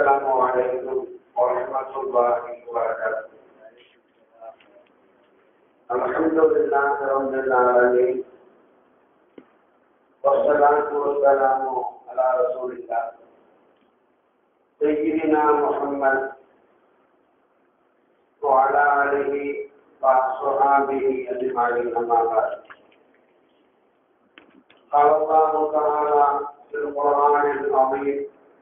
السلام عليكم ورحمة الله وبركاته الحمد لله رب العالمين والصلاة والسلام على رسول الله سيدنا محمد وعلى آله وصحابه أجمعين أما بعد قال الله تعالى في القرآن العظيم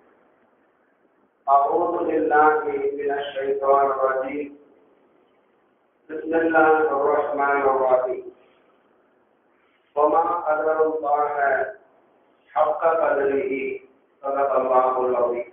أعوذ بالله من الشيطان الرجيم بسم الله الرحمن الرحيم وما قدر الله حق قدره صدق الله العظيم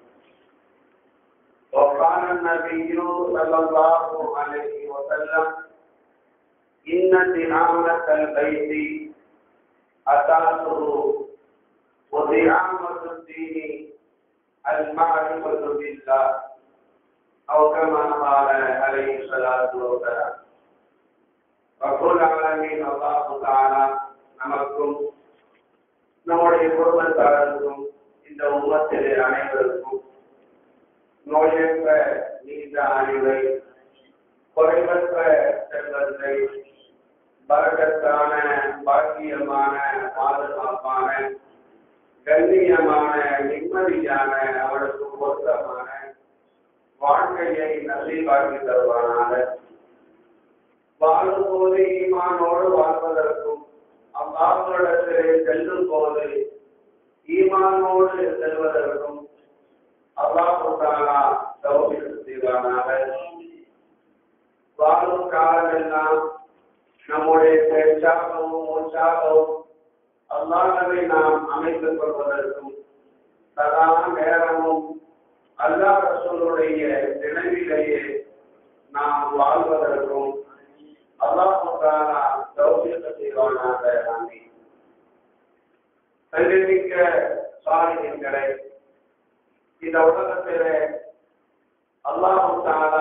وقال النبي صلى الله عليه وسلم إن دعامة البيت أساسه ودعامة الدين المعرفة بالله أو كما قال عليه الصلاة والسلام رب العالمين الله تعالى நமக்கும் நம்முடைய குடும்பத்தாருக்கும் இந்த உம்மத்திலே அனைவருக்கும் நோயற்ற நீண்ட அறிவை குறைவற்ற செல்வத்தை பரக்கத்தான பாக்கியமான பாதுகாப்பான கண்ணியமான நிம்மதியான அவளுக்கு பொருத்தமான வாழ்க்கையை நசீபாக்கி தருவானாக வாழும்போது ஈமானோடு வாழ்வதற்கும் அவ்வாறுடத்திலே செல்லும் போது ஈமானோடு செல்வதற்கும் அல்லாஹாலா தௌபிக்கு செய்வானாக வாழும் காலமெல்லாம் நம்முடைய பேச்சாகவும் மூச்சாகவும் அல்லாஹவை நாம் அமைத்துக் கொள்வதற்கும் சதா நேரமும் அல்லாஹ் ரசூலுடைய நினைவிலேயே நாம் வாழ்வதற்கும் அல்லாஹாலா தௌபிக்க செய்வானாக நாமே சங்கமிக்க சாலிகளை இந்த உலகத்திலே அல்லாஹு தாலா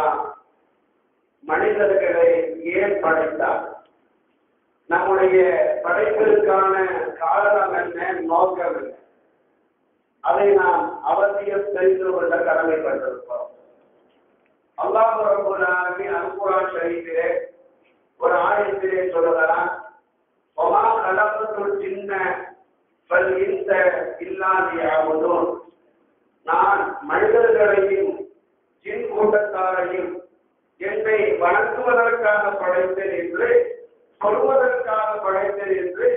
மனிதர்களை ஏன் படைத்தார் நம்முடைய படைப்பிற்கான காரணம் என்ன நோக்கம் என்ன அதை நாம் அவசியம் தெரிந்து கொள்ள கடமைப்பட்டிருக்கிறோம் அல்லாஹ் ரபுல்லாமி அல்குரான் ஷரீஃபிலே ஒரு ஆயத்திலே சொல்லுகிறான் ஒமா கலப்பத்துள் சின்ன பல் இந்த இல்லாதியாவதும் நான் மனிதர்களையும் ஜின் கூட்டத்தாரையும் என்னை வணங்குவதற்காக படைத்தேன் என்று சொல்வதற்காக படைத்தேன் என்று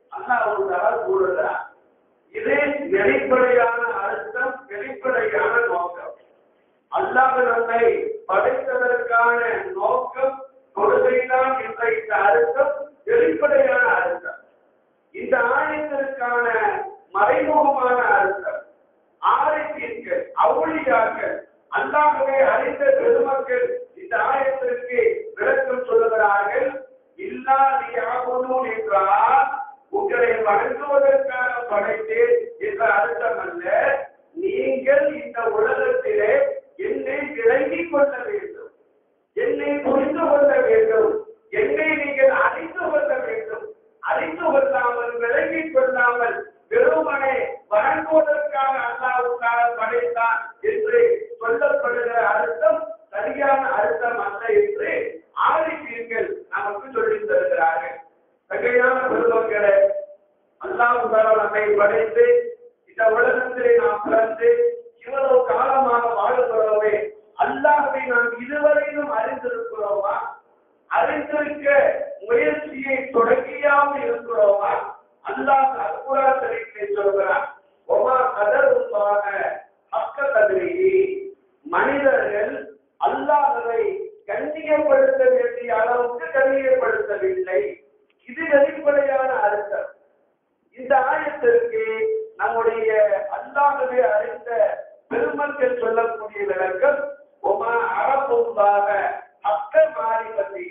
அல்லாஹ் கூறுகிறார் இது வெளிப்படையான அர்த்தம் வெளிப்படையான நோக்கம் அல்லாஹ் நம்மை படைத்ததற்கான நோக்கம் கொள்கைதான் என்ற இந்த அர்த்தம் வெளிப்படையான அர்த்தம் இந்த ஆயத்திற்கான மறைமுகமான அர்த்தம் ஆரோக்கியங்கள் அவுளியாக்கள் அல்லாகவே அறிந்த பெருமக்கள் இந்த ஆயத்திற்கு விளக்கம் சொல்லுகிறார்கள் இல்லாதியாகணும் என்றால் உங்களை வணங்குவதற்காக படைத்தேன் என்ற அர்த்தம் அல்ல நீங்கள் இந்த உலகத்திலே என்னை விளங்கிக் கொள்ள வேண்டும் என்னை புரிந்து கொள்ள வேண்டும் என்னை நீங்கள் அறிந்து கொள்ள வேண்டும் அறிந்து கொள்ளாமல் விளங்கிக் கொள்ளாமல் வெறுமனே வணங்குவதற்காக அல்லாவுக்காக படைத்தான் என்று சொல்லப்படுகிற அர்த்தம் சரியான அர்த்தம் அல்ல என்று ஆதிக்கங்கள் நமக்கு சொல்லித் தருகிறார்கள் தகையான பெருமக்களை அல்லாஹ் நம்மை படைத்து இந்த உலகத்திலே நாம் பிறந்து இவ்வளவு காலமாக வாழுகிறோமே அல்லாஹை நாம் இதுவரையிலும் அறிந்திருக்கிறோமா அறிந்திருக்க முயற்சியை தொடங்கியாமல் இருக்கிறோமா அல்லாஹ் அல்குரா சரிக்கை சொல்கிறார் ஒமா கதருமாக அக்க கதிரி மனிதர்கள் அல்லாஹவை கண்ணியப்படுத்த வேண்டிய அளவுக்கு கண்ணியப்படுத்தவில்லை இது வெளிப்படையான அர்த்தம் இந்த ஆயத்திற்கு நம்முடைய அல்லாஹவே அறிந்த பெருமக்கள் சொல்லக்கூடிய விளக்கம் ஒமா அறப்பொருளாக அக்க மாறிபதி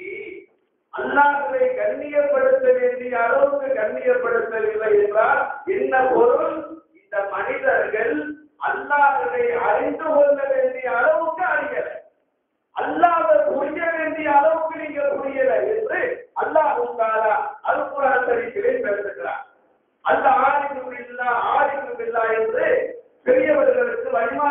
அல்லாஹவை கண்ணியப்படுத்த வேண்டிய அளவுக்கு கண்ணியப்படுத்தவில்லை என்றால் என்ன பொருள் இந்த மனிதர்கள் அல்லாஹவை அறிந்து கொள்ள வேண்டிய அளவுக்கு அறியல அல்லாத புரிய வேண்டிய அளவுக்கு நீங்க புரியல என்று அல்லாஹ் தாலா அல்குரான் சரிப்பிலே பேசுகிறார் அந்த ஆதிக்கும் இல்லா ஆதிக்கும் இல்லா என்று பெரியவர்களுக்கு வழிமார்களுக்கு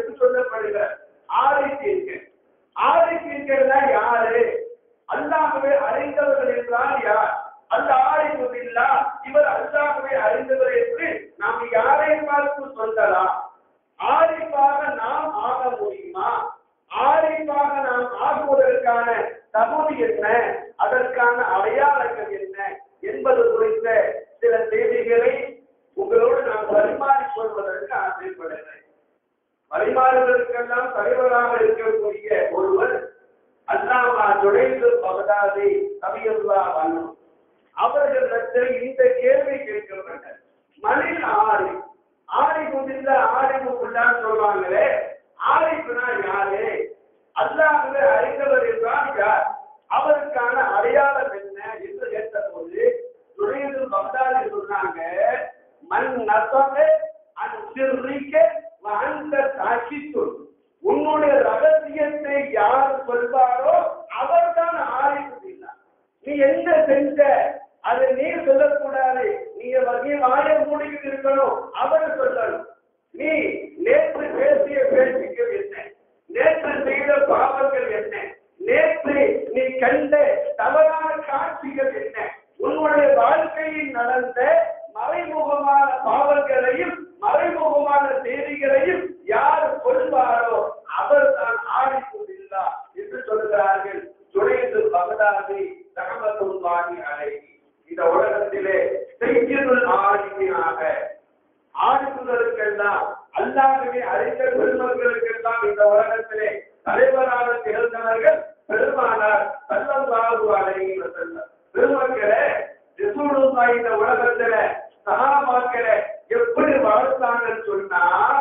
என்று சொல்லப்படுகிறார் ஆரித்தீர்கள் ஆரித்தீர்கள்னா யாரு அல்லாஹ்வை அறிந்தவர்கள் என்றால் யார் அந்த ஆரிஃபுல்லா இவர் அல்லாஹ்வை அறிந்தவர் என்று நாம் யாரை பார்த்து சொல்லலாம் ஆரிஃபாக நாம் ஆக முடியுமா ஆரிஃபாக நாம் ஆகுவதற்கான தகுதி என்ன அதற்கான அடையாளங்கள் என்ன என்பது குறித்த சில செய்திகளை உங்களோடு நான் பரிமாறிக் கொள்வதற்கு ஆசைப்படுகிறேன் பரிமாறுவதற்கெல்லாம் தலைவராக இருக்கக்கூடிய ஒருவர் அல்லாமா நுழைந்து பகதாதி கவியல்லா வண்ணம் அவர்களிடத்தில் இந்த கேள்வி கேட்கிறார்கள் மனித ஆரி ஆரிஃபுல்ல ஆரிஃபுல்லான்னு சொல்லுவாங்களே ஆரிஃபுனா யாரு அல்லாஹ்வை அறிந்தவர் என்றால் யார் அவருக்கான அடையாளம் என்ன என்று கேட்டபோது நுழைந்து பகதாதி சொன்னாங்க மண் நசமே அன் சிறுக்க அந்த சாட்சித்துள் உன்னுடைய ரகசியத்தை யார் சொல்வாரோ அவர்தான் ஆரிஃபுல்லா நீ என்ன செஞ்ச அதை நீ சொல்லக்கூடாது நீ நீ வாய மூடிக்கிட்டு இருக்கணும் அவர் சொல்லணும் நீ நேற்று பேசிய பேச்சுக்கள் என்ன நேற்று செய்த பாவங்கள் என்ன நேற்று நீ கண்ட தவறான காட்சிகள் என்ன உன்னுடைய வாழ்க்கையில் நடந்த மறைமுகமான பாவங்களையும் மறைமுகமான செய்திகளையும் யார் சொல்வாரோ அவர் தான் ஆடிக்கொண்டில்லா என்று சொல்கிறார்கள் துணைந்து பகதாதி ரகமத்துல்லாஹி அலைஹி இந்த உலகத்திலே செய்யுள் ஆடிமையாக ஆடிப்புகளுக்கெல்லாம் அல்லாஹ்வை அறிந்த பெருமக்களுக்கெல்லாம் இந்த உலகத்திலே தலைவராக திகழ்ந்தவர்கள் பெருமானார் சல்லல்லாஹு அலைஹி வஸல்லம் பெருமக்களே ரசூலுல்லாஹ் இந்த உலகத்தில சஹாபாக்களை எப்படி வளர்த்தாங்கன்னு சொன்னா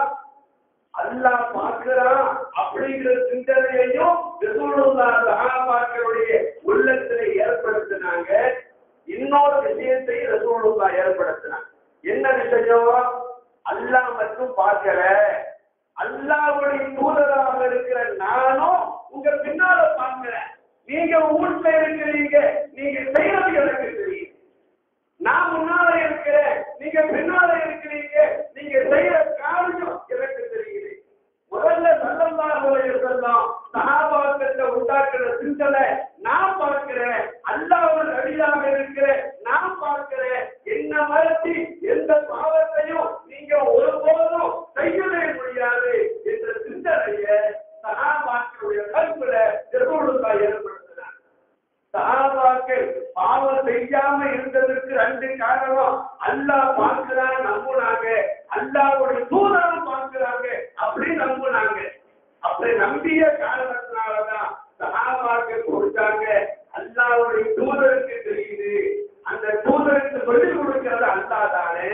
அல்லாஹ் பார்க்கிறான் அப்படிங்கிற சிந்தனையையும் ரசூலுல்லாஹ் சஹாபாக்களுடைய உள்ளத்திலே ஏற்படுத்தினாங்க இன்னொரு விஷயத்தை ரசூலுல்லாஹ் ஏற்படுத்தினாங்க என்ன விஷயம் அல்லாஹ் மட்டும் பார்க்கல அல்லாஹ்வுடைய தூதராக இருக்கிற நானும் உங்க பின்னால பார்க்கிறேன் நீங்க வீட்டுல இருக்கிறீங்க நீங்க செய்யறது எனக்கு தெரியும் நான் முன்னால இருக்கிறேன் நீங்க பின்னால இருக்கிறீங்க நீங்க செய்யற காரியம் எனக்கு தெரியுது முதல்ல சல்லல்லாஹு அலைஹி வஸல்லம் சஹாபாக்களை உண்டாக்குற சிந்தனை நான் பார்க்கிறேன் அல்லாஹ்வின் அடியாக இருக்கிறேன் நான் பார்க்கிறேன் என்ன மறுத்தி எந்த பாவத்தையும் நீங்க ஒருபோதும் செய்யவே முடியாது என்ற சிந்தனையை சஹாபாக்களுடைய கல்வில திருவள்ளுவர் ஏற்படுத்தினார் சஹாபாக்கள் பாவம் செய்யாம இருந்ததற்கு ரெண்டு காரணம் அல்லாஹ் பார்க்கிறான் நம்புனாங்க அல்லாஹ்வுடைய தூதரும் பார்க்கிறாங்க அப்படி நம்புனாங்க அப்படி நம்பிய காரணத்தினாலதான் சஹாபாக்கள் கொடுத்தாங்க அல்லாஹ்வுடைய தூதருக்கு தெரியுது அந்த தூதருக்கு சொல்லிக் கொடுக்கிறது அல்லாஹ் தானே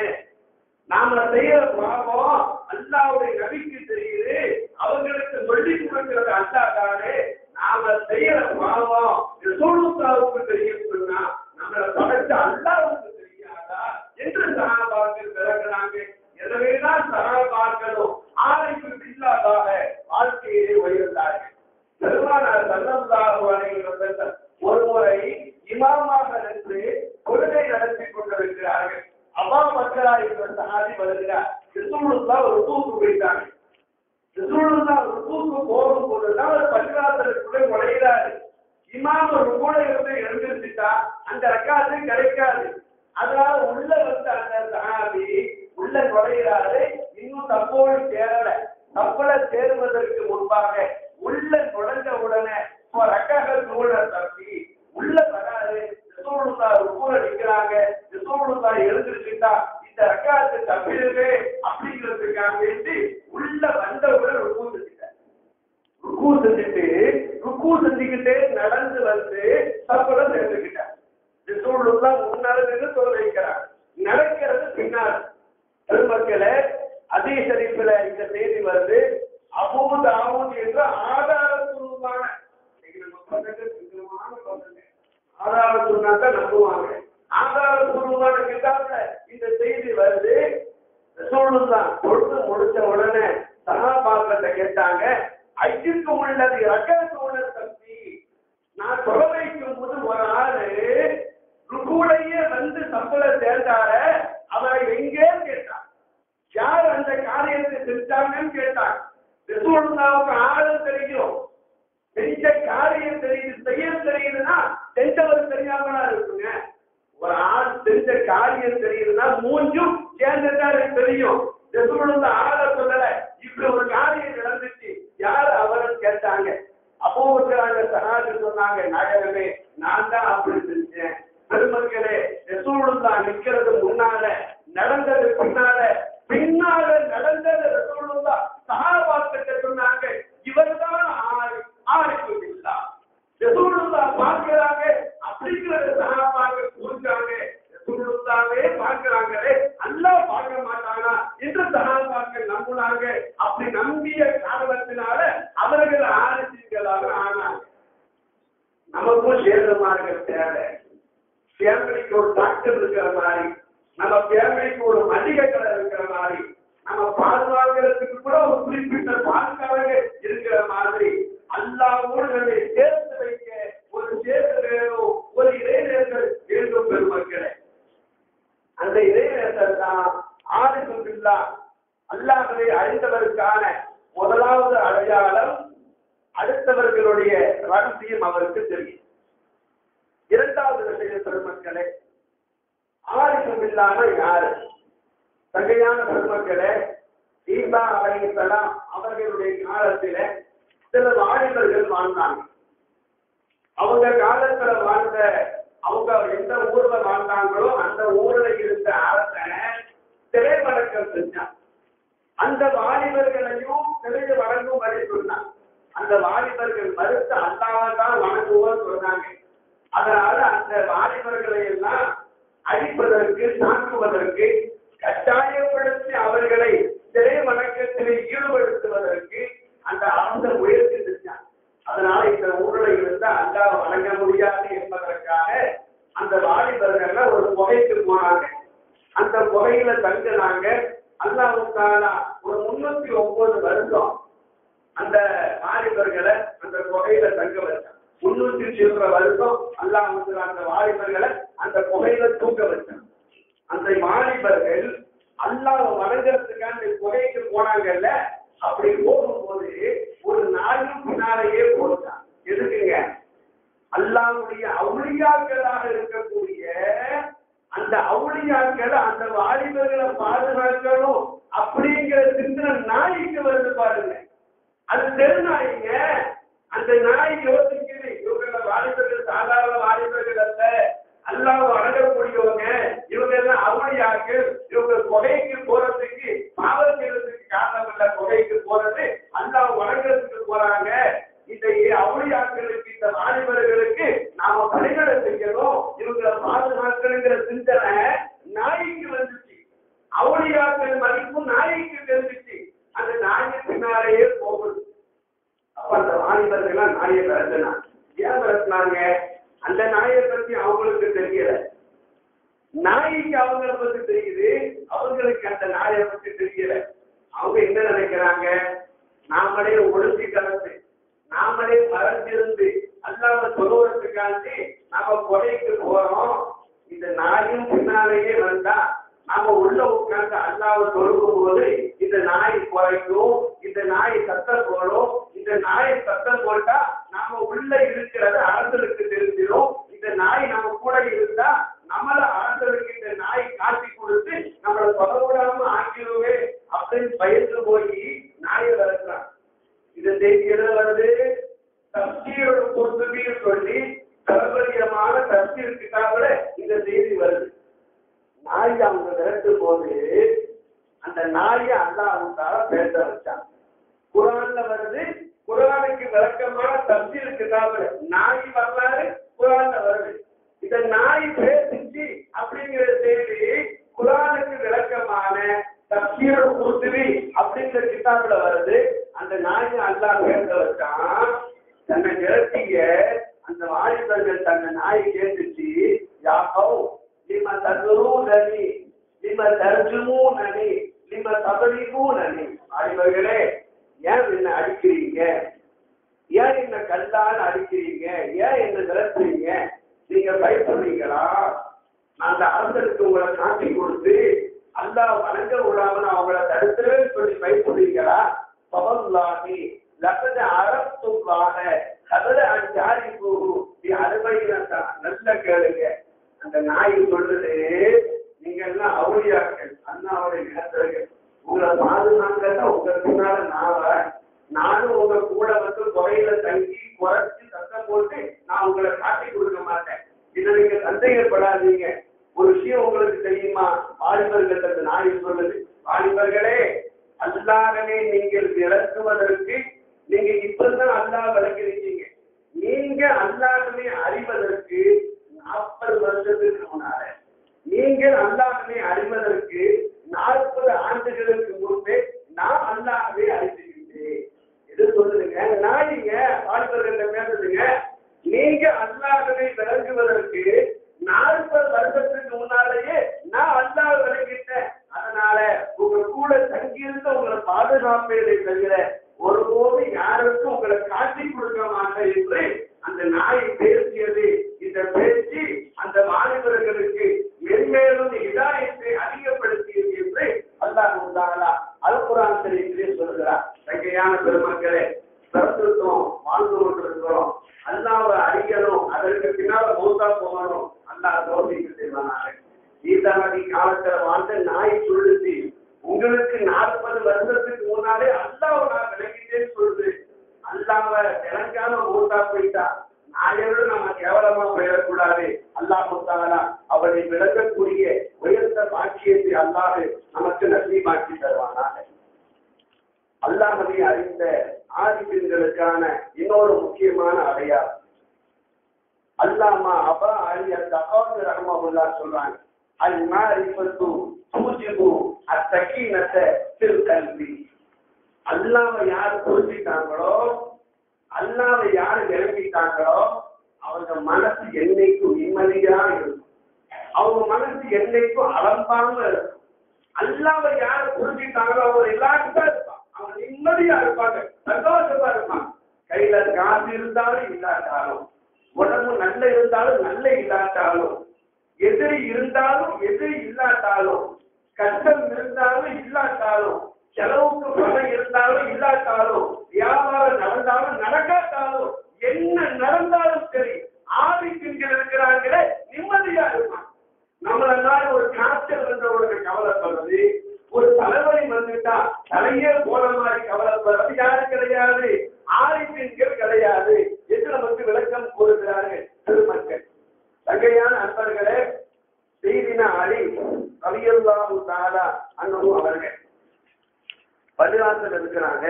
நாம செய்யற பாவம் அல்லாவுடைய நபிக்கு தெரியுது அவங்களுக்கு சொல்லி கொடுக்கிறது அல்லா தானே நாம செய்யற பாவம் ரசூலுல்லாவுக்கு தெரியும் சொன்னா நம்மளை படைச்ச அல்லாவுக்கு தெரியாதா என்று சகாபாக்கள் விளக்குறாங்க எனவேதான் சகாபாக்களும் ஆலைக்கு இல்லாதாக வாழ்க்கையிலே உயர்ந்தார்கள் பெருமானார் சல்லல்லாஹு அலைஹி வஸல்லம் ஒரு முறை இமாமாக நின்று கொள்கை நடத்தி கொண்டிருக்கிறார்கள் அம்மா மக்களா என்ற சகாதி வருகிறார் ரசூலுல்லா ஒரு தூக்கு போயிட்டாங்க ரசூலுல்லா ஒரு தூக்கு போகும் போதுதான் ஒரு பள்ளிவாசலுக்குள்ளே நுழைகிறாரு இமாம் ஒரு கூட இருந்து எழுந்திருச்சுட்டா அந்த ரக்காத்து கிடைக்காது அதனால உள்ள வந்து அந்த சகாதி உள்ள நுழைகிறாரு இன்னும் தப்போடு சேரல தப்புல சேருவதற்கு முன்பாக உள்ள நுழைஞ்ச உடனே ரக்காக கூட தப்பி உள்ள வராது ரிசோலுல்லா ருக்கூல நிக்கிறாங்க ரிசோலுல்லா எழுந்திருச்சுட்டா இந்த ரக்காத்து தப்பிடுவே அப்படிங்கிறதுக்காக வேண்டி உள்ள வந்தவுடன் ருக்கு செஞ்சுட்டார் ருக்கு செஞ்சுட்டு ருக்கு செஞ்சுக்கிட்டே நடந்து வந்து தப்புல சேர்ந்துக்கிட்டார் ரிசோலுல்லா முன்னால நின்று தொலை வைக்கிறார் நடக்கிறது பின்னால் பெருமக்களே அதே ஷரீஃபில் இந்த செய்தி வருது அபூத் ஆபூத் என்ற ஆதாரபூர்வமான இன்னைக்கு நம்ம பசங்க சிக்கனமான பசங்க ஆதாரம் சொன்னாக்க நம்புவாங்க ஆதாரபூர்வமான கிட்டாப்ல இந்த செய்தி வருது ரசூலுல்லாஹ் பொழுது முடிச்ச உடனே சஹாபாக்கிட்ட கேட்டாங்க ஐயுக்கு உள்ளது ரகத்து உள்ள சக்தி நான் தொலை வைக்கும் போது ஒரு ஆளு ருக்குடையே வந்து சம்பள சேர்ந்தார அவரை எங்கே கேட்டான் யார் அந்த காரியத்தை செஞ்சாங்கன்னு கேட்டான் ரசூலுல்லாவுக்கு ஆழம் தெரியும் செஞ்ச காரியம் தெரியுது செய்ய தெரியுதுன்னா செஞ்சவர் தெரியாமலா இருக்குங்க ஒரு ஆள் செஞ்ச காரியம் தெரியுதுன்னா மூஞ்சும் சேர்ந்துதான் தெரியும் ரசூலுல்லா ஆள சொல்லல இப்படி ஒரு காரியம் நடந்துச்சு யார் அவர்னு கேட்டாங்க அப்போ இருக்கிறாங்க சகாஜி சொன்னாங்க நாயகமே நான் தான் அப்படி செஞ்சேன் பெருமக்களே ரசூலுல்லா நிக்கிறது முன்னால நடந்தது பின்னால பின்னால நடந்தது ரசூலுல்லா சஹாபாக்கிட்ட சொன்னாங்க இவர்தான் ஆறு ஆருக்கு இல்லா ரசூலுல்லா பார்க்கிறாங்க அப்படிங்கிறத சஹாபாக்க புரிஞ்சாங்க ரசூலுல்லாவே பார்க்கிறாங்களே அல்லாஹ் பார்க்க மாட்டானா என்று சஹாபாக்க நம்புனாங்க அப்படி நம்பிய காரணத்தினால அவர்கள் ஆரம்பிங்களாக ஆனாங்க நமக்கும் சேர்ந்தமார்கள் தேவை ஃபேமிலிக்கு ஒரு டாக்டர் இருக்கிற மாதிரி நம்ம ஃபேமிலிக்கு ஒரு மளிகை கடை இருக்கிற மாதிரி நம்ம பால் வாங்குறதுக்கு கூட ஒரு குறிப்பிட்ட பால்காரங்க இருக்கிற மாதிரி அல்லாவோடு நம்மை சேர்த்து வைக்க ஒரு சேர்த்து வேணும் ஒரு இடைநேசர் வேண்டும் பெருமக்களே அந்த இடைநேசர் தான் ஆதிக்குல்லா அல்லாஹவை அறிந்தவருக்கான முதலாவது அடையாளம் அடுத்தவர்களுடைய ரகசியம் அவருக்கு தெரியும் இரண்டாவது விஷயம் பெருமக்களே ஆரிஃபும் இல்லாம யாரு தங்கையான பெருமக்களே ஈசா அலைஹிஸ்ஸலாம் அவர்களுடைய காலத்தில சில வாலிபர்கள் வாழ்ந்தாங்க அவங்க காலத்துல வாழ்ந்த அவங்க எந்த ஊர்ல வாழ்ந்தாங்களோ அந்த ஊர்ல இருந்த அரசனை சிறை வணக்கம் செஞ்சான் அந்த வாலிபர்களையும் சிறையை வணங்கும்படி சொன்னான் அந்த வாலிபர்கள் மறுத்து அல்லாவை தான் வணங்குவோம் சொன்னாங்க அதனால அந்த வாலிபர்களை எல்லாம் அழிப்பதற்கு தாக்குவதற்கு கட்டாயப்படுத்தி அவர்களை சிறை வணக்கத்தில் ஈடுபடுத்துவதற்கு அந்த அரச முயற்சி செஞ்சான் அதனால இந்த ஊர்ல இருந்தா அல்லாஹ் வணங்க முடியாது என்பதற்காக அந்த வாலிபர்கள் ஒரு புகைக்கு போனாங்க அந்த புகையில தங்கினாங்க அல்லாவுக்கான ஒரு முன்னூத்தி ஒன்பது வருஷம் அந்த வாலிபர்களை அந்த புகையில தங்க வச்சான் முன்னூத்தி சில்லற வருஷம் அல்லாஹ் வந்து அந்த வாலிபர்களை அந்த புகையில தூக்க வச்சான் அந்த வாலிபர்கள் அல்லாஹ் வணங்குறதுக்காக அந்த புகைக்கு போனாங்கல்ல அப்படி போகும்போது ஒரு நாளும் பின்னாலேயே போட்டான் எதுக்குங்க அல்லாவுடைய அவுளியாக்களாக இருக்கக்கூடிய அந்த அவுளியாக்கள் அந்த வாலிபர்களை பாதுகாக்கணும் அப்படிங்கிற சிந்தனை நாய்க்கு வருது பாருங்க அது தெருநாய்ங்க அந்த நாய் யோசிக்குது இவங்க வாலிபர்கள் சாதாரண வாலிபர்கள் அல்ல அல்லாஹ் வணங்கக்கூடியவங்க இவங்க எல்லாம் அவளியாக்கள் இவங்க கொலைக்கு போறதுக்கு பாவம் செய்யறதுக்கு காரணம் இல்ல கொலைக்கு போறது அல்லாஹ் வணங்குறதுக்கு போறாங்க இந்த அவளியாக்களுக்கு இந்த வாலிபர்களுக்கு நாம பணிகளை செய்யணும் இவங்களை பாதுகாக்கணுங்கிற சிந்தனை நாய்க்கு வந்துச்சு அவளியாக்கள் மதிப்பு நாய்க்கு தெரிஞ்சிச்சு அந்த நாய்க்கு பின்னாலேயே போகுது அப்ப அந்த வாலிபர்கள் எல்லாம் நாயை விரட்டினா ஏன் விரட்டினாங்க அந்த நாயை பத்தி அவங்களுக்கு தெரியல நாய்க்கு அவங்கள பத்தி தெரியுது அவங்களுக்கு அந்த நாயை பத்தி தெரியல அவங்க என்ன நினைக்கிறாங்க நாமளே ஒழுங்கி கலந்து நாமளே மறைஞ்சிருந்து அல்லாம சொல்லுவதற்காண்டி நாம கொலைக்கு போறோம் இந்த நாயும் பின்னாலேயே வந்தா நாம உள்ள உட்கார்ந்து அல்லாவை தொழுகும் போது இந்த நாய் குறைக்கும் இந்த நாய் சத்தம் போடும் இந்த நாய் சத்தம் போட்டா நாம உள்ள இருக்கிறது அரசருக்கு தெரிஞ்சிடும் இந்த நாய் நம்ம கூட இருந்தா நம்மள அரசருக்கு இந்த நாய் காட்டி கொடுத்து நம்மளை சொல்ல விடாம ஆக்கிடுவே அப்படின்னு பயந்து போய் நாயை வளர்க்கிறான் இது செய்தி எதுல வருது தப்சீரோட பொறுத்துன்னு சொல்லி பிரபலியமான தப்சீர் கிட்டாப்புல இந்த செய்தி வருது நாய் அவங்க விரட்டும் போது அந்த நாயை அல்லாஹால பேச வச்சான் குரான்ல வருது குரானுக்கு விளக்கமான தப்சீர் கிட்டாப்புல நாய் வரலாறு குரான்ல வருது இந்த நாய் பேசிச்சு அப்படிங்கிற செய்தி குரானுக்கு விளக்கமான தப்சீரோட குருத்துவி அப்படிங்கிற கிட்டாப்புல வருது அந்த நாயை அல்லாஹ் பேச வச்சான் தன்னை விரட்டிய அந்த வாலிபர்கள் தன்னை நாயை கேட்டுச்சு யாக்கோ லிம தகுரூனனி லிம தர்ஜுமூனனி லிம தபலிகூனனி வாலிபர்களே ஏன் என்ன அடிக்கிறீங்க ஏன் என்ன கல்லால் அடிக்கிறீங்க ஏன் என்ன விரட்டுறீங்க நீங்க பயப்படுறீங்களா நான் அந்த அரசருக்கு உங்களை காட்டி கொடுத்து அல்லாஹ் வணங்க விடாம நான் அவங்கள தடுத்துருவேன்னு சொல்லி பயப்படுறீங்களா பவல்லாஹி லகத அரத்துல்லாஹ கதல அஞ்சாரி போகு அறுபையினா நல்ல கேளுங்க அந்த நாய் சொல்லுது நீங்க எல்லாம் அவுளியாக்கள் அண்ணாவுடைய நேரத்தில் உங்களை பாதுகாக்க உங்க பின்னால நான் வரேன் நானும் உங்க கூட வந்து குறையில தங்கி குறைச்சு சத்தம் போட்டு நான் உங்களை காட்டி கொடுக்க மாட்டேன் இதை நீங்க சந்தேகப்படாதீங்க ஒரு விஷயம் உங்களுக்கு தெரியுமா வாலிபர்கள் அந்த நாய் சொல்லுது வாலிபர்களே அல்லாஹனை நீங்கள் விளக்குவதற்கு நீங்க இப்பதான் அல்லாஹ் விளக்கிருக்கீங்க நீங்க அல்லாஹனை அறிவதற்கு நாற்பது வருஷத்துக்கு முன்னால நீங்க அல்லாஹனை அறிவதற்கு நாற்பது ஆண்டுகளுக்கு முன்பே நான் அல்லாஹவை அறிந்திருக்கிறேன் இது சொல்லுங்க நாயிங்க வாலிபர்கள் பேசுதுங்க நீங்க அல்லாஹவை விளங்குவதற்கு நாற்பது வருஷத்துக்கு முன்னாலேயே நான் அல்லாஹ் விளங்கிட்டேன் அதனால உங்க கூட தங்கியிருந்த உங்களை பாதுகாப்பதை தவிர ஒருபோது யாருக்கும் உங்களை காட்டி கொடுக்க மாட்டேன் என்று அந்த நாய் பேசியது இந்த பேச்சு அந்த மாணவர்களுக்கு மென்மேலும் இதாயத்தை அதிகப்படுத்தியது என்று அல்லாஹ் உண்டாகலா அல்குரான் தெரிவிக்கிறே சொல்கிறார் தங்கையான பெருமக்களே பிறந்திருக்கிறோம் வாழ்ந்து கொண்டிருக்கிறோம் அல்லாவை அறியணும் அதற்கு பின்னால மௌத்தா போகணும் அல்லாஹ் தோல்விக்கு செய்வானாங்க ஈசா நபி காலத்துல வாழ்ந்த நாய் சொல்லுச்சு உங்களுக்கு நாற்பது வருஷத்துக்கு முன்னாலே அல்லாஹ் நான் விளங்கிட்டேன்னு சொல்லுது அல்லாம விளங்காம மூத்தா போயிட்டா நாயோடு நம்ம கேவலமா போயிடக்கூடாது அல்லாஹ் முத்தாலா அவனை விளக்கக்கூடிய உயர்ந்த பாக்கியத்தை அல்லாஹ் நமக்கு நசீபாக்கி தருவானாக அல்லாஹவை அறிந்த ஆதிபெண்களுக்கான இன்னொரு முக்கியமான அடையாளம் அல்லாமா அபா அலி அந்த அகாவது ரஹ்மகுல்லா சொல்றாங்க அல் மாரிஃபத்து தூஜிபு அத்தகீனத்தை தில் கல்வி அல்லாவை யார் புரிஞ்சிட்டாங்களோ அல்லாவை யார் விளங்கிட்டாங்களோ அவங்க மனசு என்னைக்கும் நிம்மதியா இருக்கும் அவங்க மனசு என்னைக்கும் அலம்பாம இருக்கும் அல்லாவை யார் புரிஞ்சிட்டாங்களோ அவங்க எல்லாருக்கும் இருப்பான் அவங்க நிம்மதியா இருப்பாங்க சந்தோஷமா இருப்பாங்க கையில காசு இருந்தாலும் இல்லாட்டாலும் உடம்பு நல்ல இருந்தாலும் நல்ல இல்லாட்டாலும் எதிரி இருந்தாலும் எதிரி இல்லாட்டாலும் கஷ்டம் இருந்தாலும் இல்லாட்டாலும் செலவுக்கு பணம் இருந்தாலும் இல்லாட்டாலும் வியாபாரம் நடந்தாலும் நடக்காட்டாலும் என்ன நடந்தாலும் சரி ஆதிக்கங்கள் இருக்கிறாங்களே நிம்மதியா இருப்பான் நம்மள நாள் ஒரு காய்ச்சல் வந்தவங்களுக்கு கவலைப்படுறது ஒரு தலைவலி வந்துட்டா தலையே போன மாதிரி கவலைப்படுறது யாரு கிடையாது ஆதிக்கங்கள் கிடையாது என்று நமக்கு விளக்கம் கூறுகிறார்கள் திருமக்கள் தங்கையான அன்பர்களே செய்தின அலி கவியல்லாஹு தாலா அன்னமும் அவர்கள் பள்ளிவாசல் இருக்கிறாங்க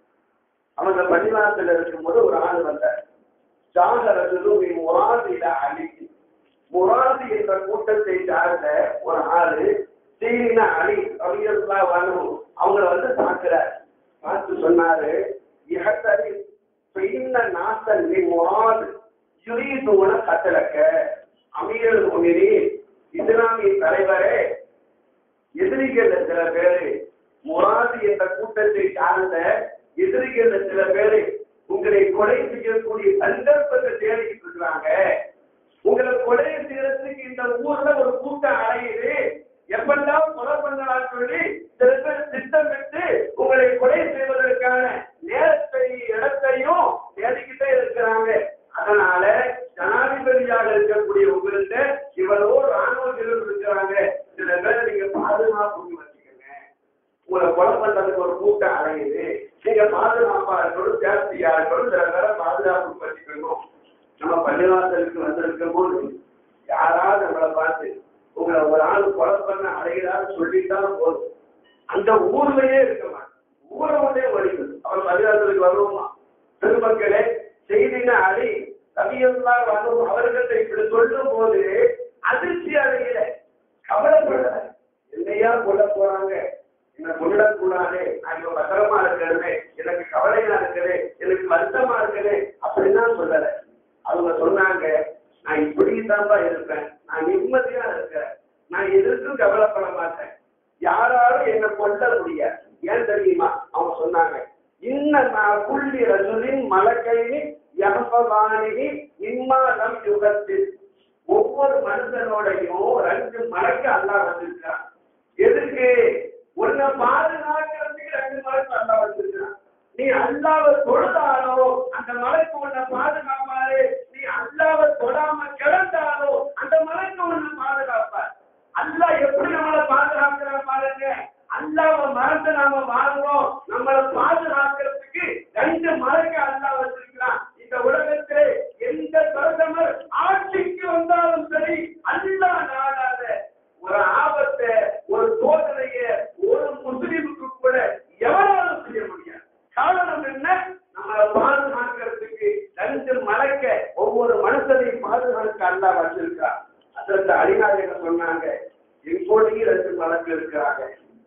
அவங்க பள்ளிவாசல் இருக்கும்போது ஒரு ஆள் வந்தார் ஜாகரத்திலும் முராதில அலி முராதி என்ற கூட்டத்தை சார்ந்த ஒரு ஆளு சீன அலி கவியல்லா வனும் அவங்கள வந்து பார்க்கிறார் பார்த்து சொன்னாரு இகத்தரி பெய்ன நாசல் நீ முராது யுரீதுன கத்தலக்க அமீரல் முனிரி இஸ்லாமிய தலைவரே எதிரிகள் சில பேரு முராது என்ற கூட்டத்தை சார்ந்த எதிரிகள் சில பேரு உங்களை கொலை செய்யக்கூடிய சந்தர்ப்பத்தை தேடிக்கிட்டு இருக்கிறாங்க உங்களை கொலை செய்யறதுக்கு இந்த ஊர்ல ஒரு கூட்டம் அடையுது எப்பெல்லாம் கொலை பண்ணலாம் சொல்லி சில பேர் திட்டமிட்டு உங்களை கொலை செய்வதற்கான நேரத்தை இடத்தையும் தேடிக்கிட்டே இருக்கிறாங்க அதனால ஜனாதிபதியாக இருக்கக்கூடிய உங்கள்கிட்ட இவ்வளவோ ராணுவ வீரர்கள் இருக்கிறாங்க சில பேரை நீங்க பாதுகாப்பு வச்சுக்கோங்க உங்களை கொலை பண்றதுக்கு ஒரு கூட்டம் அடையுது நீங்க பாதுகாப்பா இருக்கணும் சேஃப்டியா இருக்கணும் சில பேரை பாதுகாப்பு வச்சுக்கணும் நம்ம பள்ளிவாசலுக்கு வந்திருக்கும் போது யாராவது நம்மளை பார்த்து உங்களை ஒரு ஆள் கொலை பண்ண அடைகிறான்னு சொல்லிட்டாலும் போதும் அந்த ஊர்லயே இருக்க மாட்டேன் ஊரை உடனே ஒழிக்குது அவர் பள்ளிவாசலுக்கு வருவோமா பெருமக்களே செய்தின அடி கவியல்லா வரும் அவர்கிட்ட இப்படி சொல்லும் போது அதிர்ச்சி அடையில கவலைப்படல என்னையா கொல்ல போறாங்க என்ன கொல்லக்கூடாது நான் இப்ப பத்திரமா இருக்கிறது எனக்கு கவலையா இருக்குது எனக்கு வருத்தமா இருக்குது அப்படிதான் சொல்லல அவங்க சொன்னாங்க நான் இப்படிதான்பா இருப்பேன் நான் நிம்மதியா இருக்கிறேன் நான் எதற்கும் கவலைப்பட மாட்டேன் யாராலும் என்ன கொல்ல முடியாது ஏன் தெரியுமா அவங்க சொன்னாங்க இன்ன நான் புள்ளி ரஜுலின் மலக்கைனி யமபவானினி இம்மாதம் யுகத்தில் ஒவ்வொரு மனுஷனோடையும் ரெண்டு மடங்கு அல்லா வந்திருக்கான் எதுக்கு உன்னை பாதுகாக்கிறதுக்கு ரெண்டு மடங்கு அல்லா வந்திருக்கான் நீ அல்லாவை தொழுதாலோ அந்த மலைக்கு உன்னை பாதுகாப்பாரு நீ அல்லாவை தொடாம கிடந்தாலோ அந்த மலைக்கு உன்னை பாதுகாப்பார் அல்லாஹ் எப்படி நம்மளை பாதுகாக்கிறான் பாருங்க அல்லாவை மறந்து நாம வாழ்றோம் நம்மளை பாதுகாக்கிறதுக்கு ரெண்டு மலைக்கு அல்லாஹ் வச்சிருக்கிறான் இந்த உலகத்திலே எந்த பிரதமர் ஆட்சிக்கு வந்தாலும் சரி அல்லாஹ் நாடாத ஒரு ஆபத்தை ஒரு சோதனைய ஒரு முஸ்லீமுக்கு கூட எவராலும் செய்ய முடியாது காரணம் என்ன நம்மளை பாதுகாக்கிறதுக்கு ரெண்டு மலைக்க ஒவ்வொரு மனுஷனையும் பாதுகாக்க அல்லாஹ் வச்சிருக்கான் அதற்கு அடிநாயகர் சொன்னாங்க எங்கோடையும் ரெண்டு மலக்கு இருக்கிறாங்க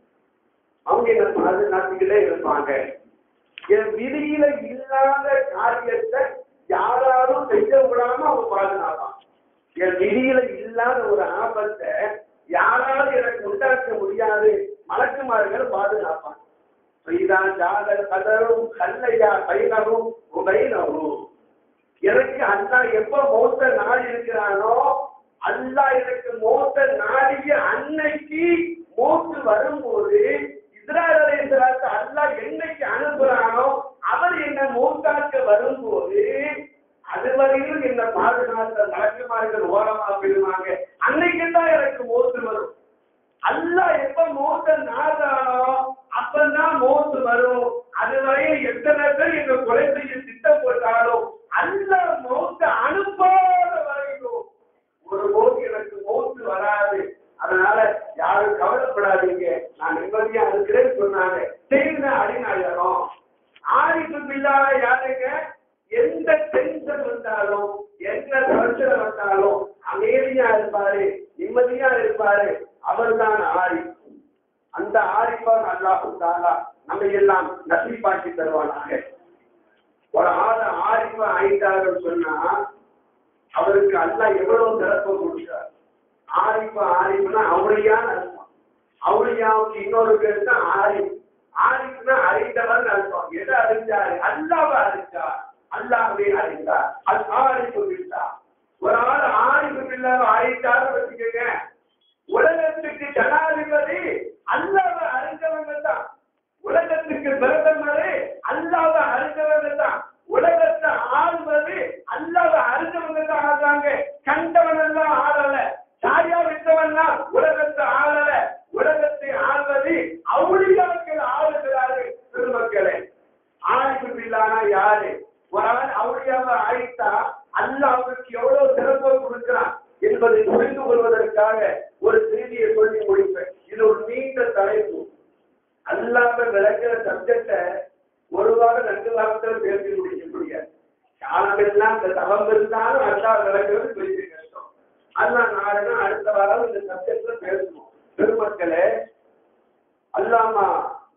அவங்க என்ன பாதுகாத்துக்கிட்டே இருப்பாங்க என் விதியில இல்லாத காரியத்தை யாராலும் செய்ய விடாம அவங்க பாதுகாப்பான் என் விதியில இல்லாத ஒரு ஆபத்தை யாராலும் எனக்கு உண்டாக்க முடியாது மலக்குமார்கள் பாதுகாப்பான் செய்தான் ஜாதர் கதரும் கல்லையா பைனரும் உபைனரும் எனக்கு அல்லா எப்ப மௌத்த நாள் இருக்கிறானோ அல்லாஹ் எனக்கு மௌத்த நாடிய அன்னைக்கு மௌத்து வரும்போது இஸ்ராயலை அல்லாஹ் என்னைக்கு அனுப்புறானோ அவர் என்ன மௌத்தாக்க வரும்போது அதுவரையிலும் என்ன பாதுகாத்த மலக்குமார்கள் ஓரமா போயிருவாங்க அன்னைக்கு தான் எனக்கு மௌத்து வரும் அல்லாஹ் எப்ப மௌத்த நாடுறானோ அப்பதான் மௌத்து வரும் அதுவரையும் எத்தனை பேர் எங்க கொலை செய்ய திட்டம் போட்டாலும் அல்லாஹ் மௌத்த அனுப்பாத வரைக்கும் ஒரு மௌத்து எனக்கு மௌத்து வராது அதனால யாரும் கவலைப்படாதீங்க நான் நிம்மதியா இருக்கிறேன்னு சொன்னாங்க செய்த அடிநாயகம் ஆரிப்பு பில்லாத யாருங்க எந்த டென்ஷன் வந்தாலும் எந்த பிரச்சனை வந்தாலும் அமைதியா இருப்பாரு நிம்மதியா இருப்பாரு அவர்தான் ஆரிப்பு அந்த ஆரிப்பான் அல்லாஹு தாலா நம்ம எல்லாம் நசீபாக்கி தருவானாக ஒரு ஆள் ஆரிப்பு ஆயிட்டாருன்னு சொன்னா அவருக்கு அல்லாஹ் எவ்வளவு சிறப்பு கொடுக்கிறார் ஆரிப்பு ஆரிப்புனா அவளியான்னு அர்த்தம் அவளியாவுக்கு இன்னொரு பேர் தான் ஆரிப்பு ஆரிப்புனா அறிந்தவர் அர்த்தம் எதை அறிஞ்சாரு அல்லாவை அறிஞ்சார் அல்லாஹ்வே அறிந்தார் அது ஆரிப்பு பில்லா ஒரு ஆள் ஆரிப்பு பில்லாவை ஆயிட்டாரு வச்சுக்கோங்க உலகத்துக்கு ஜனாதிபதி அல்லாவை அறிஞ்சவங்க தான் உலகத்துக்கு பிரதமரு அல்லாவை அறிஞ்சவங்க தான் உலகத்தை ஆள்வது அல்லாவை அறிஞ்சவங்க தான் ஆடுறாங்க கண்டவன் எல்லாம் ஆளல சாயா விட்டவன் உலகத்தை ஆளல உலகத்தை ஆள்வது அவுளியாக்கள் ஆளுகிறாரு பெருமக்களே ஆளுக்கு பில்லானா யாரு ஒரு ஆள் அவுளியாவை ஆயிட்டா அல்லாவுக்கு எவ்வளவு சிறப்பு கொடுக்கிறான் என்பதை புரிந்து கொள்வதற்காக ஒரு செய்தியை சொல்லி முடிப்பேன் இது ஒரு நீண்ட தலைப்பு அல்லாம விளக்குற சப்ஜெக்ட ஒரு வாரம் ரெண்டு வாரத்தில் பேசி முடிக்க முடியாது காலமெல்லாம் இந்த தவம் இருந்தாலும் அல்லா விளக்குறது பெரிய கஷ்டம் அல்லா நாடுனா அடுத்த வாரம் இந்த சப்ஜெக்ட்ல பேசணும் பெருமக்களே அல்லாமா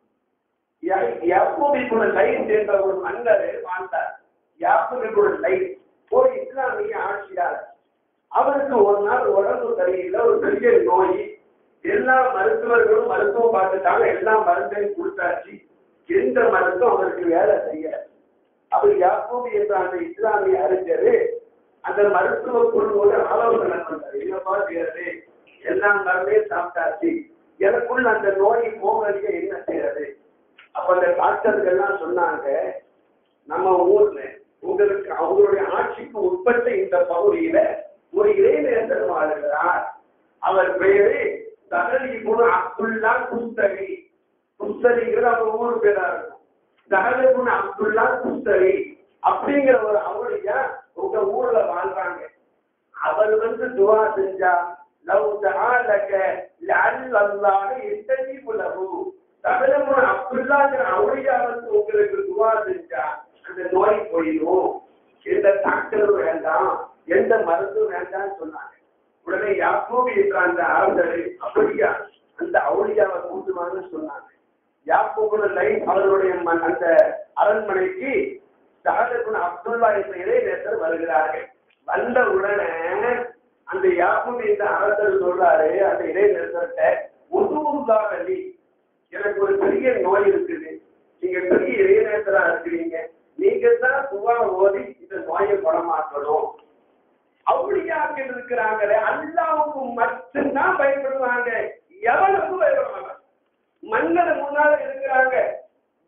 யாப்பூபிக்குள்ள லைன் சேர்ந்த ஒரு மன்னர் வாழ்ந்தார் யாப்பூபிக்குள்ள லைன் ஒரு இஸ்லாமிய ஆட்சியாளர் அவருக்கு ஒரு நாள் உடம்பு சரியில்லை ஒரு பெரிய நோய் எல்லா மருத்துவர்களும் மருத்துவம் பார்த்துட்டாங்க எல்லா மருந்தையும் கொடுத்தாச்சு எந்த மருந்தும் அவருக்கு வேலை செய்யல அவர் யாப்பூபி என்ற அந்த இஸ்லாமிய அறிஞர் அந்த மருத்துவ குழுவோட ஆலோசனை பண்ணார் என்னப்பா செய்யறது எல்லா மருந்தையும் சாப்பிட்டாச்சு எனக்குள்ள அந்த நோய் போகிறதுக்கு என்ன செய்யறது அப்ப அந்த டாக்டர்கள் எல்லாம் சொன்னாங்க நம்ம ஊர்ல உங்களுக்கு அவங்களுடைய ஆட்சிக்கு உட்பட்ட இந்த பகுதியில ஒரு இளைஞர் வாழ்கிறார் அவர் பெயரு தகலி குண அப்துல்லா குஸ்தரி குஸ்தரிங்கிறது அவங்க ஊர் பேரா இருக்கும் தகலி குண அப்துல்லா குஸ்தரி அப்படிங்கிற ஒரு அவருடைய உங்க ஊர்ல வாழ்றாங்க அவர் வந்து துவா செஞ்சா லவ் தஆலக லஅல் அல்லாஹ் யஸ்தஜீபு லஹு தகலி அப்துல்லாங்கிற அவருடைய வந்து உங்களுக்கு துவா செஞ்சா அந்த நோய் போயிடும் எந்த டாக்டரும் வேண்டாம் எந்த மருந்தும் வேண்டாம்னு சொன்னாங்க உடனே யாக்கோபி என்ற அந்த அரசர் அப்படியா அந்த அவுளியாவை கூட்டுவான்னு சொன்னாங்க யாக்கோபுல லைன் அவர்களுடைய மன்- அந்த அரண்மனைக்கு சகதகுண அப்துல்லா என்ற இளைஞர் வருகிறார்கள் வந்த உடனே அந்த யாக்கோபி என்ற அரசர் சொல்றாரு அந்த இளைஞர்கிட்ட உதுவுல்லாஹ் அலி எனக்கு ஒரு பெரிய நோய் இருக்குது நீங்க பெரிய இளைஞரா இருக்கிறீங்க நீங்க தான் துவா ஓதி இந்த நோயை குணமாக்கணும் அவுளியாக்கள் இருக்கிறாங்களே அல்லாவுக்கு மட்டும்தான் பயப்படுவாங்க எவனுக்கும் பயப்படுவாங்க மன்னர் முன்னால இருக்கிறாங்க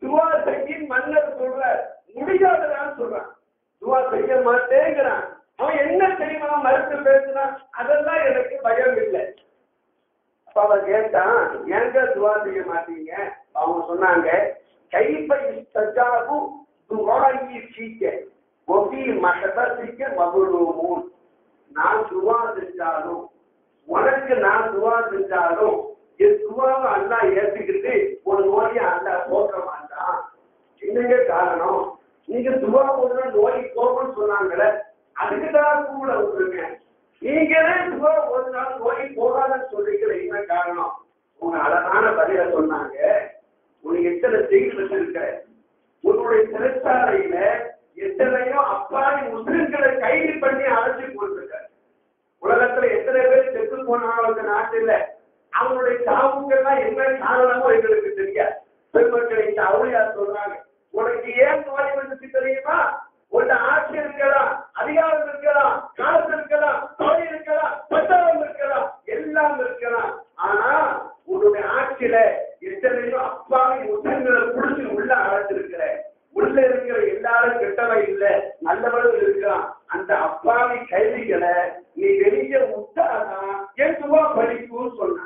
துவா செய்யின் மன்னர் சொல்ற முடியாததான்னு சொல்றான் துவா செய்ய மாட்டேங்கிறான் அவன் என்ன தெரியுமா மறுத்து பேசுறான் அதெல்லாம் எனக்கு பயம் இல்லை அப்ப அவன் கேட்டான் ஏங்க துவா செய்ய மாட்டீங்க அவங்க சொன்னாங்க கைப்பை சஜாபு துவாயி சீக்க ஒபி மகதசிக்க மகுழுவும் நான் துவா செஞ்சாலும் உனக்கு நான் துவா செஞ்சாலும் என் துவாவை அல்லா ஏத்துக்கிட்டு ஒரு நோயை அல்லா போக்க மாட்டான் என்னங்க காரணம் நீங்க துவா போதுனா நோய் போகும்னு சொன்னாங்களே அதுக்கு தான் கூட விட்டுருங்க நீங்களே துவா ஒரு நாள் நோய் போகாதுன்னு சொல்றீங்களே என்ன காரணம் உங்க அழகான பதில சொன்னாங்க உனக்கு எத்தனை செய்தி வச்சிருக்க உன்னுடைய சிறைச்சாலையில எத்தனையோ அப்பாவி முஸ்லிம்களை கைது பண்ணி அழைச்சி போட்டிருக்க உலகத்துல எத்தனை பேர் செத்து போனாலும் அந்த நாட்டுல அவங்களுடைய சாவுக்கெல்லாம் என்ன காரணமோ எங்களுக்கு தெரியாது பெருமக்களை இந்த அவுளியார் சொல்றாங்க உனக்கு ஏன் நோய் வந்துச்சு தெரியுமா உன்ட ஆட்சி இருக்கலாம் அதிகாரம் இருக்கலாம் காலத்து இருக்கலாம் தொழில் இருக்கலாம் பட்டாளம் இருக்கலாம் எல்லாம் இருக்கலாம் ஆனா உன்னுடைய ஆட்சியில எத்தனையோ அப்பாவி முஸ்லிம்களை புடிச்சு உள்ள அழைச்சிருக்கிற உள்ள இருக்கிற எல்லாரும் கெட்டவன் இல்ல நல்லவனும் இருக்கிறான் அந்த அப்பாவி கைதிகளை நீ வெளியே விட்டாதான் என் துவா படிக்கும்னு சொன்னான்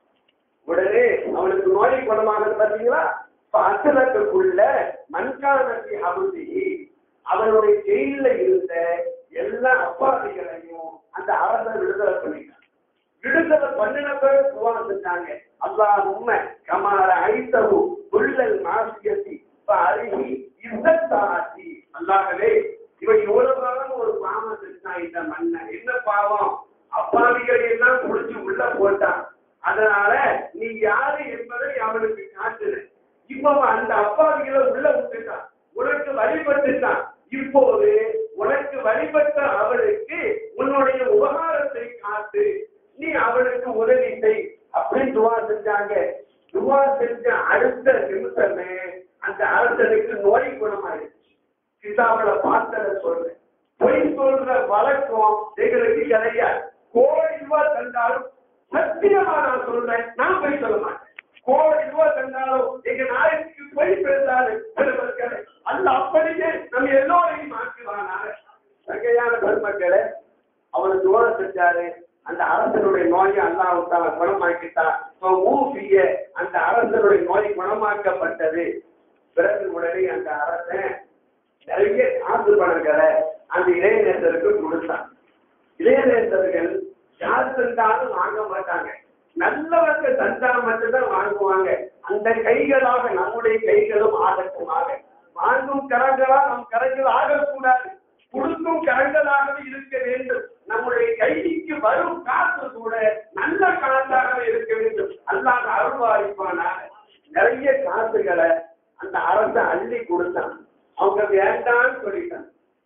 உடனே அவனுக்கு நோய் குணமானது பாத்தீங்களா அசலத்துக்குள்ள மண்காணி அபுதி அவனுடைய ஜெயில இருந்த எல்லா அப்பாவிகளையும் அந்த அரசர் விடுதலை பண்ணிட்டான் விடுதலை பண்ணின பிறகு துவா செஞ்சாங்க அல்லாஹ் உண்மை கமார ஐத்தவு புள்ளல் மாசியத்தி அருகி இசத்தாசி அல்லாஹவே இவன் இவ்வளவு காலம் ஒரு பாவம் செஞ்சான் இந்த மண்ணன் என்ன பாவம் அப்பாவிகளை எல்லாம் புடிச்சு உள்ள போட்டான் அதனால நீ யாரு என்பதை அவனுக்கு காட்டுன இப்ப அவன் அந்த அப்பாவிகளை உள்ள விட்டுட்டான் உனக்கு வழிபட்டுட்டான் இப்போது உனக்கு வழிபட்ட அவனுக்கு உன்னுடைய உபகாரத்தை காட்டு நீ அவனுக்கு உதவி செய் அப்படின்னு துவா செஞ்சாங்க துவா செஞ்ச அடுத்த நிமிஷமே அந்த அரசனுக்கு நோய் குணமாயிருச்சு கிதாபில பார்த்தத சொல்றேன் பொய் சொல்ற வழக்கம் எங்களுக்கு கிடையாது கோடி ரூபாய் தந்தாலும் சத்தியமா நான் சொல்றேன் நான் பொய் சொல்ல மாட்டேன் கோடி ரூபாய் தந்தாலும் எங்க நாளைக்கு பொய் பேசாது பெருமக்களே அல்ல அப்படியே நம்ம எல்லோரையும் மாற்றுவானால தங்கையான பெருமக்களே அவனுக்கு துவா செஞ்சாரு அந்த அரசனுடைய நோயை அல்லாஹ் குணமாக்கிட்டான் ஊசிய அந்த அரசனுடைய நோய் குணமாக்கப்பட்டது பிறகு உடனே அந்த அரசன் நிறைய காசு பணங்களை அந்த இளைஞர்களுக்கு கொடுத்தான் இளைஞர்கள் யார் தந்தாலும் வாங்க மாட்டாங்க நல்லவங்க தந்தா மட்டும்தான் வாங்குவாங்க அந்த கைகளாக நம்முடைய கைகளும் ஆகட்டுமாக வாங்கும் கரங்களா நம் கரங்கள் ஆகக்கூடாது கொடுக்கும் கரங்களாகவே இருக்க வேண்டும் நம்முடைய கைக்கு வரும் காசு கூட நல்ல காசாகவே இருக்க வேண்டும் அல்லாத அருள்வாரிப்பானாக நிறைய காசுகளை அந்த அரசன் அள்ளி கொடுத்தான் அவங்க வேண்டான்னு சொல்லிட்டாங்க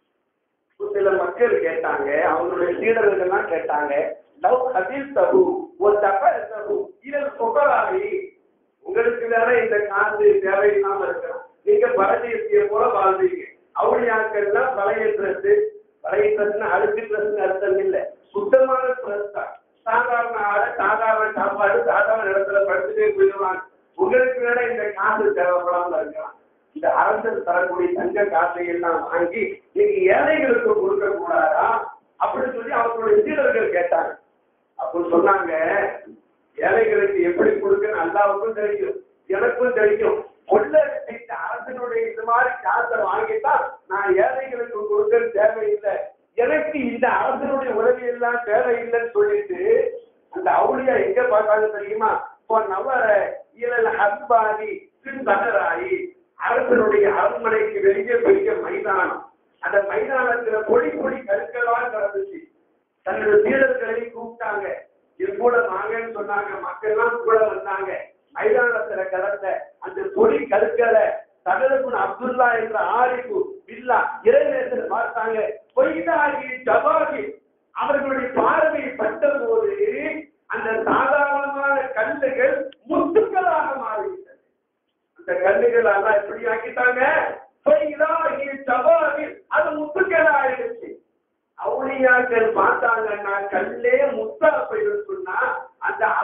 சில மக்கள் கேட்டாங்க அவங்களுடைய சீடர்கள் எல்லாம் கேட்டாங்க லவ் அதில் தபு ஒரு தப்ப தபு இதன் சொகராகி உங்களுக்கு வேற இந்த காசு தேவையில்லாம இருக்கலாம் நீங்க பரதேசிய போல வாழ்றீங்க அவளியாக்கள்லாம் பழைய ட்ரெஸ் பழைய ட்ரெஸ்னா அழுக்கு ட்ரெஸ் அர்த்தம் இல்ல சுத்தமான ட்ரெஸ் தான் சாதாரண ஆளு சாதாரண சாப்பாடு சாதாரண இடத்துல படுத்துட்டே போயிடுவாங்க உங்களுக்கு வேற இந்த காசு தேவைப்படாம இருக்கலாம் இந்த அரசர் தரக்கூடிய தங்க காசை எல்லாம் வாங்கி நீங்க ஏழைகளுக்கு கொடுக்க கூடாதா அப்படின்னு சொல்லி அவர்களுடைய சீடர்கள் கேட்டாங்க அப்போ சொன்னாங்க ஏழைகளுக்கு எப்படி கொடுக்கணும் அல்லாவுக்கும் தெரியும் எனக்கும் தெரியும் கொள்ள இந்த அரசனுடைய இந்த மாதிரி காசை வாங்கித்தான் நான் ஏழைகளுக்கு கொடுக்க தேவையில்லை எனக்கு இந்த அரசனுடைய உதவி எல்லாம் தேவையில்லைன்னு சொல்லிட்டு அந்த அவுளியா எங்க பார்த்தாங்க தெரியுமா இப்போ நவர இயல ஹஸ்பாதி பின்தகராயி அரசனுடைய அரண்மனைக்கு வெளியே பெரிய மைதானம் அந்த மைதானத்துல பொடி பொடி கற்களா கிடந்துச்சு தன்னோட சீடர்களை கூப்பிட்டாங்க இது கூட வாங்கன்னு சொன்னாங்க மக்கள் எல்லாம் கூட வந்தாங்க மைதானத்துல கிடந்த அந்த பொடி கற்களை தகலகுன் அப்துல்லா என்ற ஆரிப்பு பில்லா இறைநேசர் பார்த்தாங்க பொய்தாகி ஜவாகி அவர்களுடைய பார்வை பட்ட போது அந்த சாதாரணமான கல்லுகள் முத்துக்களாக மாறிவிட்டது அந்த கல்லுகள் எல்லாம் எப்படி ஆக்கிட்டாங்க பொய்தாகி ஜவாகி அது முத்துக்கள் ஆயிடுச்சு அவுளியாக்கள் பார்த்தாங்கன்னா கல்லே முத்தா போயிடும் சொன்னா அந்த அவ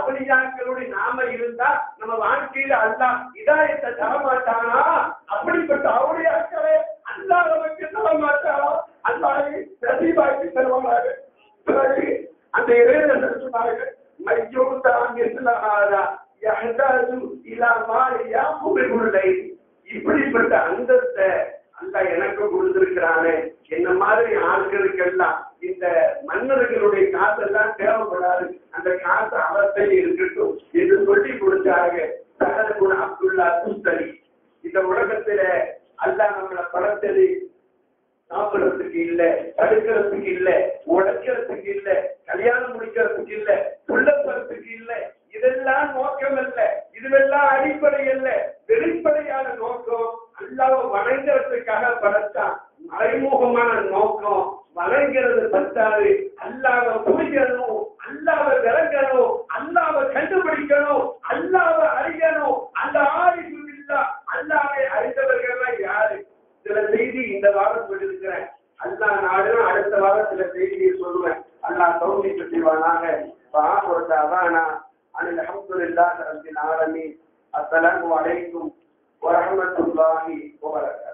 அவளியாக்களுடைய நாம இருந்தா நம்ம வாழ்க்கையில அல்லாஹ் இதாயத்தை தரமாட்டானா அப்படிப்பட்ட அவளியாக்களே அல்லாஹ் நமக்கு தரமாட்டானா அல்லாஹ் பிரதிபாக்கி தருவாங்க பிறகு அந்த இறைவன் சொன்னார்கள் மையோதான் எஸ்லாஹாரா யஹ்தாது இலா மாலி யாகுபில் இப்படிப்பட்ட அந்தஸ்தை அல்லாஹ் எனக்கு கொடுத்திருக்கிறானே என்ன மாதிரி ஆட்களுக்கெல்லாம் இந்த மன்னர்களுடைய காசெல்லாம் தேவைப்படாது அந்த காசு அவர்கிட்ட இருக்கட்டும் என்று சொல்லி கொடுத்தாங்க சகரகுண அப்துல்லா துஸ்தலி இந்த உலகத்துல அல்லாஹ் நம்மளை படைத்தது சாப்பிடறதுக்கு இல்ல தடுக்கிறதுக்கு இல்ல உடைக்கிறதுக்கு இல்ல கல்யாணம் முடிக்கிறதுக்கு இல்ல சொல்லப்படுறதுக்கு இல்ல இதெல்லாம் நோக்கம் அல்ல இதுவெல்லாம் அடிப்படை அல்ல வெளிப்படையான நோக்கம் அல்லாஹ் வணங்குறதுக்காக படைத்தான் மறைமுகமான நோக்கம் வணங்கிறது பத்தாது அல்லாஹ் புரிக்கணும் அல்லாஹ் விளங்கணும் அல்லாஹ் கண்டுபிடிக்கணும் அல்லாஹ் அறியணும் அந்த ஆரிஃபு இல்லா அல்லாஹ்வை அறிந்தவர்கள் யாரு சில செய்தி இந்த வாரம் சொல்லியிருக்கிறேன் அல்லாஹ் நாடுனா அடுத்த வாரம் சில செய்தியை சொல்லுவேன் அல்லாஹ் தௌமி செய்வானாக பாபுரத்த அவானா அனில் அஹமதுல்லாஹ் ரப்பில் ஆலமீன் அஸ்ஸலாமு அலைக்கும் வரஹ்மத்துல்லாஹி வபரகாத்துஹு